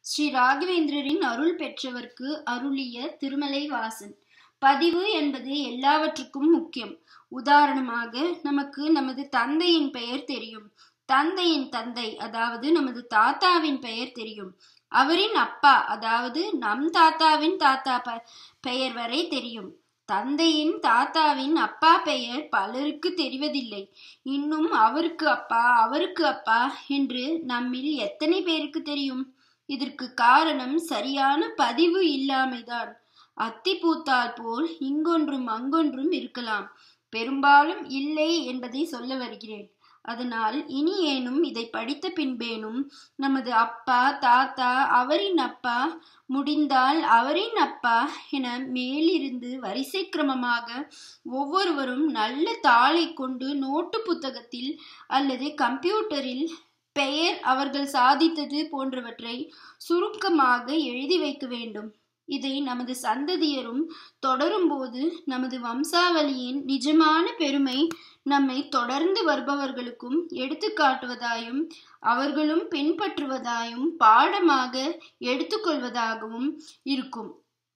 ஸ்ரீ ராகவேந்திரரின் அருள் பெற்றவர்க்கு அருளிய திருமலை வாசன் பதிவு என்பது எல்லாவற்றுக்கும் முக்கியம் உதாரணமாக நமக்கு நமது தந்தையின் பெயர் தெரியும் தந்தையின் தந்தை அதாவது நமது தாத்தாவின் பெயர் தெரியும் அவரின் அப்பா அதாவது நம் தாத்தாவின் தாத்தா ப- பெயர் வரை தெரியும் தந்தையின் தாத்தாவின் அப்பா பெயர் பலருக்கு தெரிவதில்லை இன்னும் அவருக்கு அப்பா அவருக்கு அப்பா என்று நம்மில் எத்தனை பேருக்கு தெரியும் இதற்கு காரணம் சரியான பதிவு இல்லாமைதான் அத்தி பூத்தால் போல் இங்கொன்றும் அங்கொன்றும் இருக்கலாம் பெரும்பாலும் இல்லை என்பதை சொல்ல வருகிறேன் அதனால் இனி ஏனும் இதை படித்த பின்பேனும் நமது அப்பா தாத்தா அவரின் அப்பா முடிந்தால் அவரின் அப்பா என மேலிருந்து வரிசை கிரமமாக ஒவ்வொருவரும் நல்ல தாளை கொண்டு நோட்டு புத்தகத்தில் அல்லது கம்ப்யூட்டரில் பெயர் அவர்கள் சாதித்தது போன்றவற்றை சுருக்கமாக எழுதி வைக்க வேண்டும் இதை நமது சந்ததியரும் தொடரும்போது நமது வம்சாவளியின் நிஜமான பெருமை நம்மை தொடர்ந்து வருபவர்களுக்கும் எடுத்துக்காட்டுவதாயும் அவர்களும் பின்பற்றுவதாயும் பாடமாக எடுத்துக்கொள்வதாகவும் இருக்கும்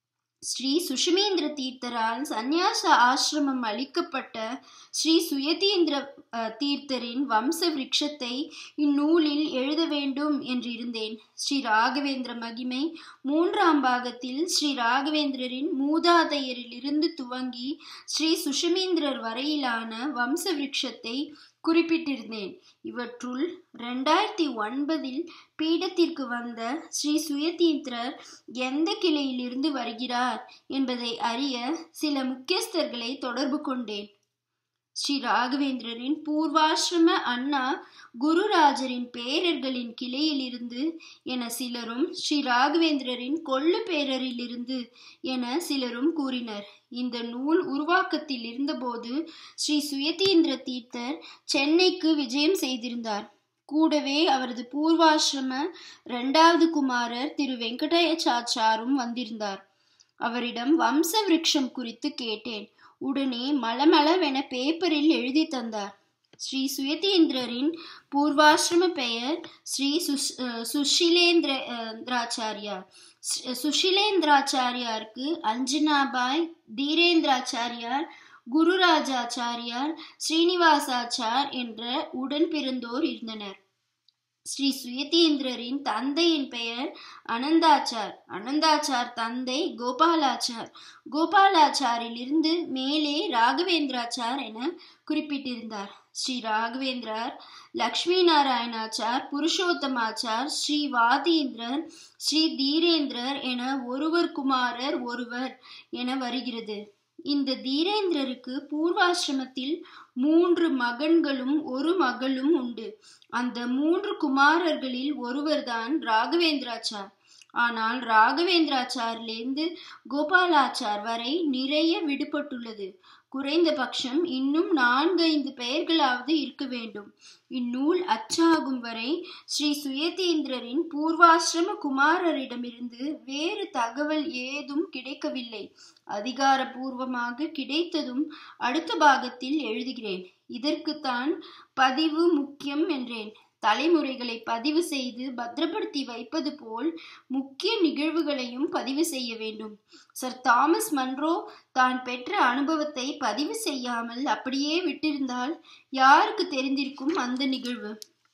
ஸ்ரீ சுஷமேந்திர தீர்த்தரால் சந்நியாச ஆசிரமம் அளிக்கப்பட்ட ஸ்ரீ சுயதீந்திர அஹ், தீர்த்தரின் வம்ச விருட்சத்தை இந்நூலில் எழுத வேண்டும் என்றிருந்தேன் ஸ்ரீ ராகவேந்திர மகிமை மூன்றாம் பாகத்தில் ஸ்ரீ ராகவேந்திரரின் மூதாதையரிலிருந்து துவங்கி ஸ்ரீ சுஷமேந்திரர் வரையிலான வம்ச விருட்சத்தை குறிப்பிட்டிருந்தேன் இவற்றுள் ரெண்டாயிரத்தி ஒன்பதில் பீடத்திற்கு வந்த ஸ்ரீ சுயதீந்திரர் எந்த கிளையிலிருந்து வருகிறார் என்பதை அறிய சில முக்கியஸ்தர்களை தொடர்பு கொண்டேன் ஸ்ரீ ராகவேந்திரரின் பூர்வாசிரம அண்ணா குருராஜரின் பேரர்களின் கிளையிலிருந்து என சிலரும் ஸ்ரீ ராகவேந்திரரின் கொள்ளு பேரரிலிருந்து என சிலரும் கூறினர் இந்த நூல் உருவாக்கத்தில் இருந்தபோது ஸ்ரீ சுயதீந்திர தீர்த்தர் சென்னைக்கு விஜயம் செய்திருந்தார் கூடவே அவரது பூர்வாசிரம இரண்டாவது குமாரர் திரு வெங்கடேசாச்சாரும் வந்திருந்தார் அவரிடம் வம்ச விருட்சம் குறித்து கேட்டேன் உடனே மளமளவென பேப்பரில் எழுதி தந்தார் ஸ்ரீ சுயதீந்திரரின் பூர்வாசிரம பெயர் ஸ்ரீ சுஷ் அஹ் சுஷிலேந்திர அஹ், திராச்சாரியார் ஸ்- சுஷிலேந்திராச்சாரியாருக்கு அஞ்சனாபாய் தீரேந்திராச்சாரியார் குருராஜாச்சாரியார் ஸ்ரீனிவாசாச்சார் என்ற உடன் பிறந்தோர் இருந்தனர் ஸ்ரீ சுயதீந்திரரின் தந்தையின் பெயர் அனந்தாச்சார் அனந்தாச்சார் தந்தை கோபாலாச்சார் கோபாலாச்சாரிலிருந்து மேலே ராகவேந்திராச்சார் என குறிப்பிட்டிருந்தார் ஸ்ரீ ராகவேந்திரர் லக்ஷ்மி நாராயணாச்சார் புருஷோத்தமாச்சார் ஸ்ரீ வாதீந்திரர் ஸ்ரீ தீரேந்திரர் என ஒருவர் குமாரர் ஒருவர் என வருகிறது இந்த தீரேந்திரருக்கு பூர்வாசிரமத்தில் மூன்று மகன்களும் ஒரு மகளும் உண்டு அந்த மூன்று குமாரர்களில் ஒருவர்தான் ராகவேந்திராச்சார் ஆனால் ராகவேந்திராச்சாரிலிருந்து கோபாலாச்சார் வரை நிறைய விடுபட்டுள்ளது குறைந்தபட்சம் இன்னும் நான்கைந்து பெயர்களாவது இருக்க வேண்டும் இந்நூல் அச்சாகும் வரை ஸ்ரீ சுயதீந்திரரின் பூர்வாசிரம குமாரரிடமிருந்து வேறு தகவல் ஏதும் கிடைக்கவில்லை அதிகாரபூர்வமாக கிடைத்ததும் அடுத்த பாகத்தில் எழுதுகிறேன் இதற்குத்தான் பதிவு முக்கியம் என்றேன் தலைமுறைகளை பதிவு செய்து பத்திரப்படுத்தி வைப்பது போல் முக்கிய நிகழ்வுகளையும் பதிவு செய்ய வேண்டும் சர் தாமஸ் மன்ரோ தான் பெற்ற அனுபவத்தை பதிவு செய்யாமல் அப்படியே விட்டிருந்தால் யாருக்கு தெரிந்திருக்கும் அந்த நிகழ்வு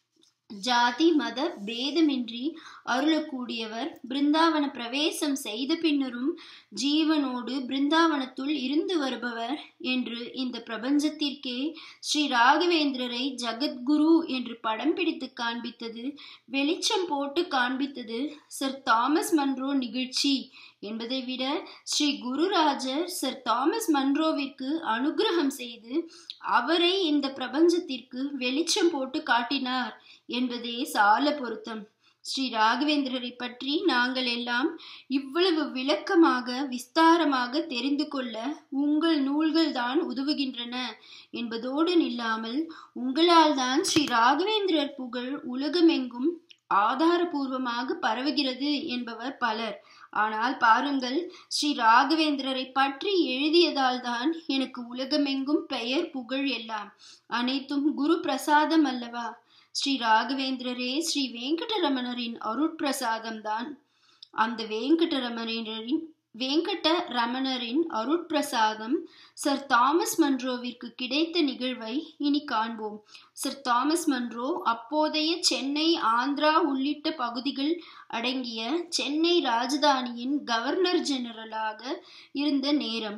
ஜாதி மத பேதமின்றி அருளக்கூடியவர் பிருந்தாவன பிரவேசம் செய்த பின்னரும் ஜீவனோடு பிருந்தாவனத்துள் இருந்து வருபவர் என்று இந்த பிரபஞ்சத்திற்கே ஸ்ரீ ராகவேந்திரரை ஜகத்குரு என்று படம் பிடித்து காண்பித்தது வெளிச்சம் போட்டு காண்பித்தது சர் தாமஸ் மன்ரோ நிகழ்ச்சி என்பதை விட ஸ்ரீ குருராஜர் சர் தாமஸ் மன்ரோவிற்கு அனுகிரகம் செய்து அவரை இந்த பிரபஞ்சத்திற்கு வெளிச்சம் போட்டு காட்டினார் என்பதே சால பொருத்தம் ஸ்ரீ ராகவேந்திரரை பற்றி நாங்கள் எல்லாம் இவ்வளவு விளக்கமாக விஸ்தாரமாக தெரிந்து கொள்ள உங்கள் நூல்கள் தான் உதவுகின்றன என்பதோடு நில்லாமல் உங்களால் தான் ஸ்ரீ ராகவேந்திரர் புகழ் உலகமெங்கும் ஆதாரபூர்வமாக பரவுகிறது என்பவர் பலர் ஆனால் பாருங்கள் ஸ்ரீ ராகவேந்திரரை பற்றி எழுதியதால் தான் எனக்கு உலகமெங்கும் பெயர் புகழ் எல்லாம் அனைத்தும் குரு பிரசாதம் அல்லவா ஸ்ரீ ராகவேந்திரரே ஸ்ரீ வெங்கடரமணரின் அருட்பிரசாதம்தான் அந்த வேங்கடரமணரின் வேங்கட ரமணரின் அருட்பிரசாதம் சர் தாமஸ் மன்ரோவிற்கு கிடைத்த நிகழ்வை இனி காண்போம் சர் தாமஸ் மன்ரோ அப்போதைய சென்னை ஆந்திரா உள்ளிட்ட பகுதிகள் அடங்கிய சென்னை ராஜதானியின் கவர்னர் ஜெனரலாக இருந்த நேரம்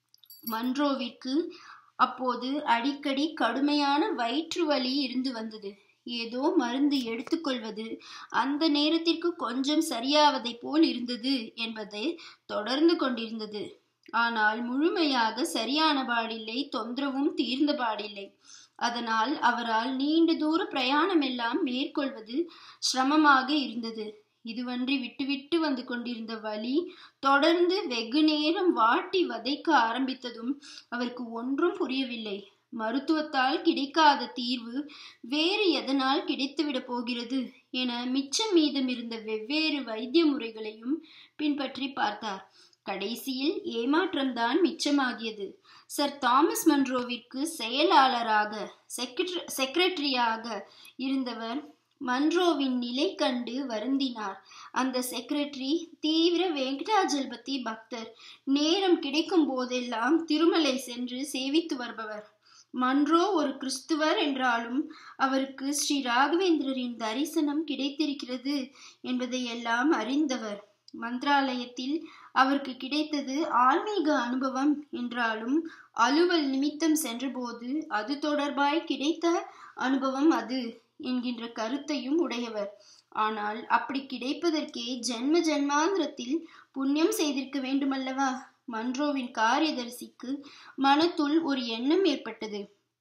மன்ரோவிற்கு அப்போது அடிக்கடி கடுமையான வயிற்று வலி இருந்து வந்தது ஏதோ மருந்து எடுத்துக்கொள்வது அந்த நேரத்திற்கு கொஞ்சம் சரியாவதை போல் இருந்தது என்பது தொடர்ந்து கொண்டிருந்தது ஆனால் முழுமையாக சரியான பாடில்லை தொந்தரவும் தீர்ந்த பாடில்லை அதனால் அவரால் நீண்ட தூர பிரயாணமெல்லாம் மேற்கொள்வது சிரமமாக இருந்தது இதுவன்றி விட்டுவிட்டு வந்து கொண்டிருந்த வலி தொடர்ந்து வெகு நேரம் வாட்டி வதைக்க ஆரம்பித்ததும் அவருக்கு ஒன்றும் புரியவில்லை மருத்துவத்தால் கிடைக்காத தீர்வு வேறு எதனால் கிடைத்துவிடப் போகிறது என மிச்சம் மீதம் இருந்த வெவ்வேறு வைத்திய முறைகளையும் பின்பற்றி பார்த்தார் கடைசியில் ஏமாற்றம்தான் மிச்சமாகியது சர் தாமஸ் மன்ரோவிற்கு செயலாளராக செக்ரட்டரியாக இருந்தவர் மன்ரோவின் நிலை கண்டு வருந்தினார் அந்த செக்ரட்டரி தீவிர வெங்கடாஜலபதி பக்தர் நேரம் கிடைக்கும் போதெல்லாம் திருமலை சென்று சேவித்து வருபவர் மன்றோ ஒரு கிறிஸ்துவர் என்றாலும் அவருக்கு ஸ்ரீ ராகவேந்திரரின் தரிசனம் கிடைத்திருக்கிறது என்பதை எல்லாம் அறிந்தவர் மந்திராலயத்தில் அவருக்கு கிடைத்தது ஆன்மீக அனுபவம் என்றாலும் அலுவல் நிமித்தம் சென்றபோது அது தொடர்பாய் கிடைத்த அனுபவம் அது என்கின்ற கருத்தையும் உடையவர் ஆனால் அப்படி கிடைப்பதற்கே ஜென்ம ஜென்மாந்திரத்தில் புண்ணியம் செய்திருக்க வேண்டுமல்லவா மன்ரோவின் காரியதரிசிக்கு மனத்துள் ஒரு எண்ணம் ஏற்பட்டது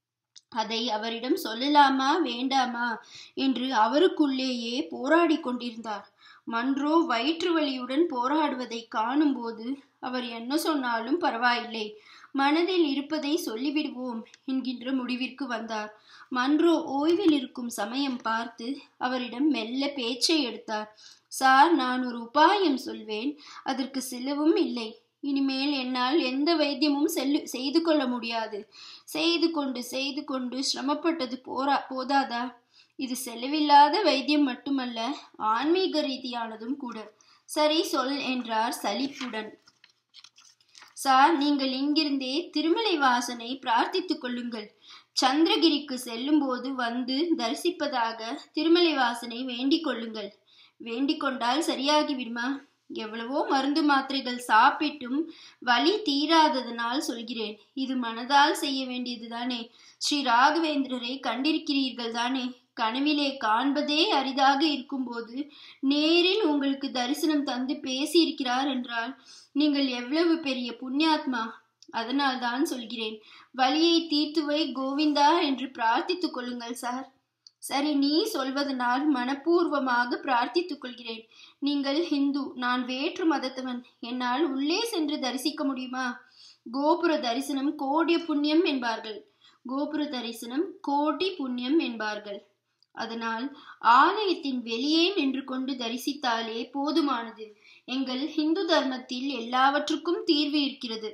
அதை அவரிடம் சொல்லலாமா வேண்டாமா என்று அவருக்குள்ளேயே போராடி கொண்டிருந்தார் மன்றோ வயிற்று வலியுடன் போராடுவதை காணும்போது அவர் என்ன சொன்னாலும் பரவாயில்லை மனதில் இருப்பதை சொல்லிவிடுவோம் என்கின்ற முடிவிற்கு வந்தார் மன்றோ ஓய்வில் இருக்கும் சமயம் பார்த்து அவரிடம் மெல்ல பேச்சை எடுத்தார் சார் நான் ஒரு உபாயம் சொல்வேன் அதற்கு செலவும் இல்லை இனிமேல் என்னால் எந்த வைத்தியமும் செல்லு செய்து கொள்ள முடியாது செய்து கொண்டு செய்து கொண்டு சிரமப்பட்டது போரா போதாதா இது செலவில்லாத வைத்தியம் மட்டுமல்ல ஆன்மீக ரீதியானதும் கூட சரி சொல் என்றார் சலிப்புடன் சார் நீங்கள் இங்கிருந்தே திருமலை வாசனை பிரார்த்தித்துக் கொள்ளுங்கள் சந்திரகிரிக்கு செல்லும் போது வந்து தரிசிப்பதாக திருமலை வாசனை வேண்டிக் கொள்ளுங்கள் வேண்டிக் கொண்டால் சரியாகி விடுமா எவ்வளவோ மருந்து மாத்திரைகள் சாப்பிட்டும் வலி தீராததனால் சொல்கிறேன் இது மனதால் செய்ய வேண்டியதுதானே ஸ்ரீ ராகவேந்திரரை கண்டிருக்கிறீர்கள் தானே கனவிலே காண்பதே அரிதாக இருக்கும்போது நேரில் உங்களுக்கு தரிசனம் தந்து பேசியிருக்கிறார் என்றால் நீங்கள் எவ்வளவு பெரிய புண்ணியாத்மா அதனால் தான் சொல்கிறேன் வலியை தீர்த்துவை கோவிந்தா என்று பிரார்த்தித்துக் கொள்ளுங்கள் சார் சரி நீ சொல்வதனால் மனப்பூர்வமாக பிரார்த்தித்துக் கொள்கிறேன் நீங்கள் ஹிந்து நான் வேற்று மதத்தவன் என்னால் உள்ளே சென்று தரிசிக்க முடியுமா கோபுர தரிசனம் கோடி புண்ணியம் என்பார்கள் கோபுர தரிசனம் கோடி புண்ணியம் என்பார்கள் அதனால் ஆலயத்தின் வெளியே நின்று கொண்டு தரிசித்தாலே போதுமானது எங்கள் இந்து தர்மத்தில் எல்லாவற்றுக்கும் தீர்வு இருக்கிறது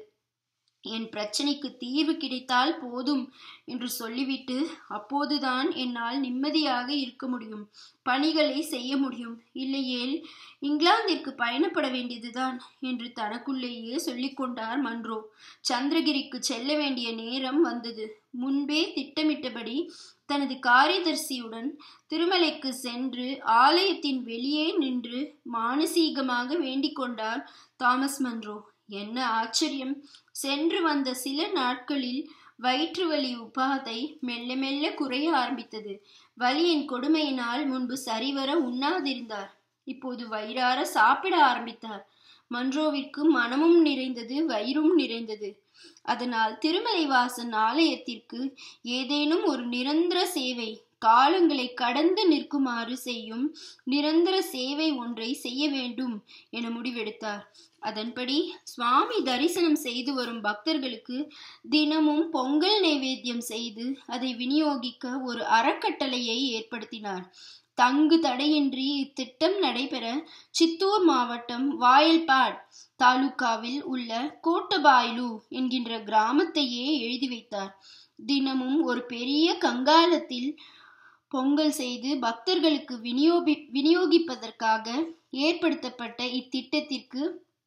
என் பிரச்சனைக்கு தீர்வு கிடைத்தால் போதும் என்று சொல்லிவிட்டு அப்போதுதான் என்னால் நிம்மதியாக இருக்க முடியும் பணிகளை செய்ய முடியும் இல்லையேல் இங்கிலாந்திற்கு பயணப்பட வேண்டியதுதான் என்று தனக்குள்ளேயே சொல்லிக்கொண்டார் மன்றோ சந்திரகிரிக்கு செல்ல வேண்டிய நேரம் வந்தது முன்பே திட்டமிட்டபடி தனது காரியதர்சியுடன் திருமலைக்கு சென்று ஆலயத்தின் வெளியே நின்று மானசீகமாக வேண்டிக் கொண்டார் தாமஸ் மன்றோ என்ன ஆச்சரியம் சென்று வந்த சில நாட்களில் வயிற்று வலி உபாதை மெல்ல மெல்ல குறைய ஆரம்பித்தது வலியின் கொடுமையினால் முன்பு சரிவர உண்ணாதிருந்தார் இப்போது வயிறார சாப்பிட ஆரம்பித்தார் மன்றோவிற்கு மனமும் நிறைந்தது வயிறும் நிறைந்தது அதனால் திருமலைவாசன் ஆலயத்திற்கு ஏதேனும் ஒரு நிரந்தர சேவை காலங்களை கடந்து நிற்குமாறு செய்யும் நிரந்தர சேவை ஒன்றை செய்ய வேண்டும் என முடிவெடுத்தார் அதன்படி சுவாமி தரிசனம் செய்து வரும் பக்தர்களுக்கு தினமும் பொங்கல் நைவேத்தியம் செய்து அதை விநியோகிக்க ஒரு அறக்கட்டளையை ஏற்படுத்தினார் தங்கு தடையின்றி இத்திட்டம் நடைபெற சித்தூர் மாவட்டம் வாயல்பாட் தாலுகாவில் உள்ள கோட்டபாய்லு என்கின்ற கிராமத்தையே எழுதி வைத்தார் தினமும் ஒரு பெரிய கங்காலத்தில் பொங்கல் செய்து பக்தர்களுக்கு விநியோகி விநியோகிப்பதற்காக ஏற்படுத்தப்பட்ட இத்திட்டத்திற்கு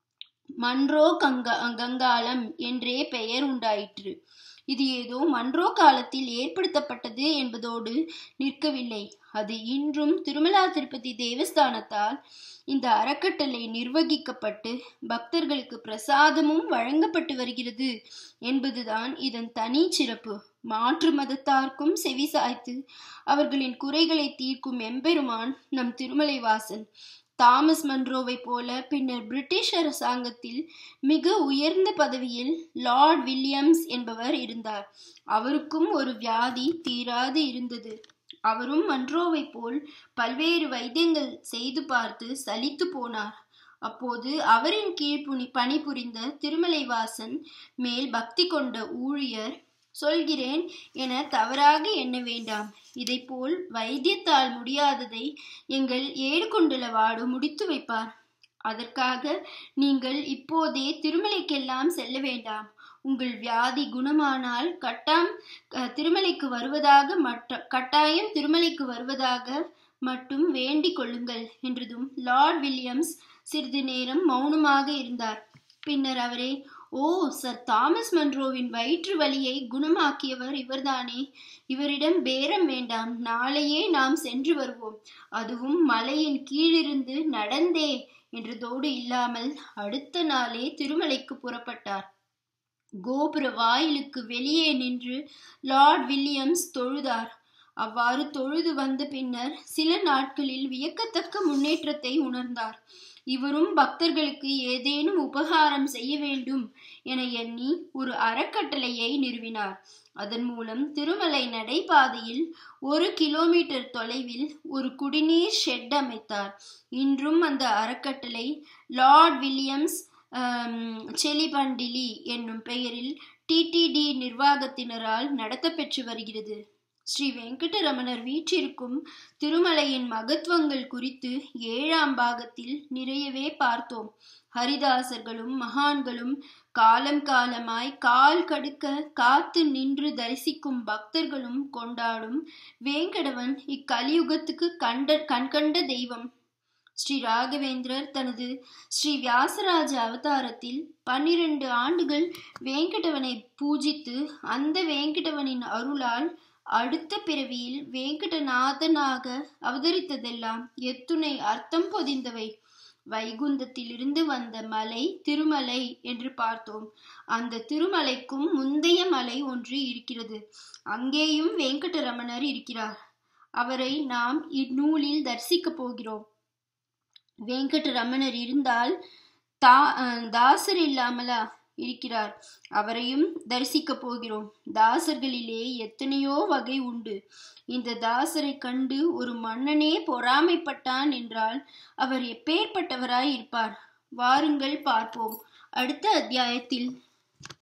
மன்றோ கங்கா கங்காளம் என்றே பெயர் உண்டாயிற்று இது ஏதோ மன்றோ காலத்தில் ஏற்படுத்தப்பட்டது என்பதோடு நிற்கவில்லை அது இன்றும் திருமலா திருப்பதி தேவஸ்தானத்தால் இந்த அறக்கட்டளை நிர்வகிக்கப்பட்டு பக்தர்களுக்கு பிரசாதமும் வழங்கப்பட்டு வருகிறது என்பதுதான் இதன் தனி சிறப்பு மாற்று மதத்தார்க்கும் செவி சாய்த்து அவர்களின் குறைகளை தீர்க்கும் எம்பெருமான் நம் திருமலை வாசன் தாமஸ் மன்ரோவை போல பின்னர் பிரிட்டிஷ் அரசாங்கத்தில் மிக உயர்ந்த பதவியில் லார்ட் வில்லியம்ஸ் என்பவர் இருந்தார் அவருக்கும் ஒரு வியாதி தீராது இருந்தது அவரும் மன்ரோவை போல் பல்வேறு வைத்தியங்கள் செய்து பார்த்து சலித்து போனார் அப்போது அவரின் கீழ் புனி பணிபுரிந்த திருமலைவாசன் மேல் பக்தி கொண்ட ஊழியர் சொல்கிறேன் என தவறாக எண்ண வேண்டாம் இதைப்போல் வைத்தியத்தால் முடியாததை எங்கள் ஏடுகொண்டுளவாடு முடித்து வைப்பார் அதற்காக நீங்கள் இப்போதே திருமலைக்கெல்லாம் செல்ல வேண்டாம் உங்கள் வியாதி குணமானால் கட்டாம் திருமலைக்கு வருவதாக மற்ற கட்டாயம் திருமலைக்கு வருவதாக மட்டும் வேண்டிக் கொள்ளுங்கள் என்றதும் லார்ட் வில்லியம்ஸ் சிறிது நேரம் மௌனமாக இருந்தார் பின்னர் அவரே ஓ சர் தாமஸ் மன்ரோவின் வயிற்று வலியை குணமாக்கியவர் இவர்தானே இவரிடம் பேரம் வேண்டாம் நாளையே நாம் சென்று வருவோம் அதுவும் மலையின் கீழிருந்து நடந்தே என்றதோடு இல்லாமல் அடுத்த நாளே திருமலைக்கு புறப்பட்டார் கோபுர வாயிலுக்கு வெளியே நின்று லார்ட் வில்லியம்ஸ் தொழுதார் அவ்வாறு தொழுது வந்த பின்னர் சில நாட்களில் வியக்கத்தக்க முன்னேற்றத்தை உணர்ந்தார் இவரும் பக்தர்களுக்கு ஏதேனும் உபகாரம் செய்ய வேண்டும் என எண்ணி ஒரு அறக்கட்டளையை நிறுவினார் அதன் மூலம் திருமலை நடைபாதையில் ஒரு கிலோமீட்டர் தொலைவில் ஒரு குடிநீர் ஷெட் அமைத்தார் இன்றும் அந்த அறக்கட்டளை லார்ட் வில்லியம்ஸ் செலிபண்டிலி என்னும் பெயரில் டிடிடி நிர்வாகத்தினரால் நடத்தப்பெற்று வருகிறது ஸ்ரீ வெங்கடரமணர் வீற்றிருக்கும் திருமலையின் மகத்துவங்கள் குறித்து ஏழாம் பாகத்தில் நிறையவே பார்த்தோம் ஹரிதாசர்களும் மகான்களும் காலம் காலமாய் கால் கடுக்க காத்து நின்று தரிசிக்கும் பக்தர்களும் கொண்டாடும் வேங்கடவன் இக்கலியுகத்துக்கு கண்ட கண்கண்ட தெய்வம் ஸ்ரீ ராகவேந்திரர் தனது ஸ்ரீ வியாசராஜ அவதாரத்தில் பன்னிரண்டு ஆண்டுகள் வேங்கடவனை பூஜித்து அந்த வேங்கடவனின் அருளால் அடுத்த பிறவியில் வேங்கடநாதனாக அவதரித்ததெல்லாம் எத்துணை அர்த்தம் பொதிந்தவை வைகுந்தத்திலிருந்து வந்த மலை திருமலை என்று பார்த்தோம் அந்த திருமலைக்கும் முந்தைய மலை ஒன்று இருக்கிறது அங்கேயும் வெங்கடரமணர் இருக்கிறார் அவரை நாம் இந்நூலில் தரிசிக்கப் போகிறோம் வெங்கடரமணர் இருந்தால் தா தாசர் இல்லாமலா இருக்கிறார் அவரையும் தரிசிக்க போகிறோம் தாசர்களிலே எத்தனையோ வகை உண்டு இந்த தாசரை கண்டு ஒரு மன்னனே பொறாமைப்பட்டான் என்றால் அவர் எப்பேற்பட்டவராய் இருப்பார் வாருங்கள் பார்ப்போம் அடுத்த அத்தியாயத்தில்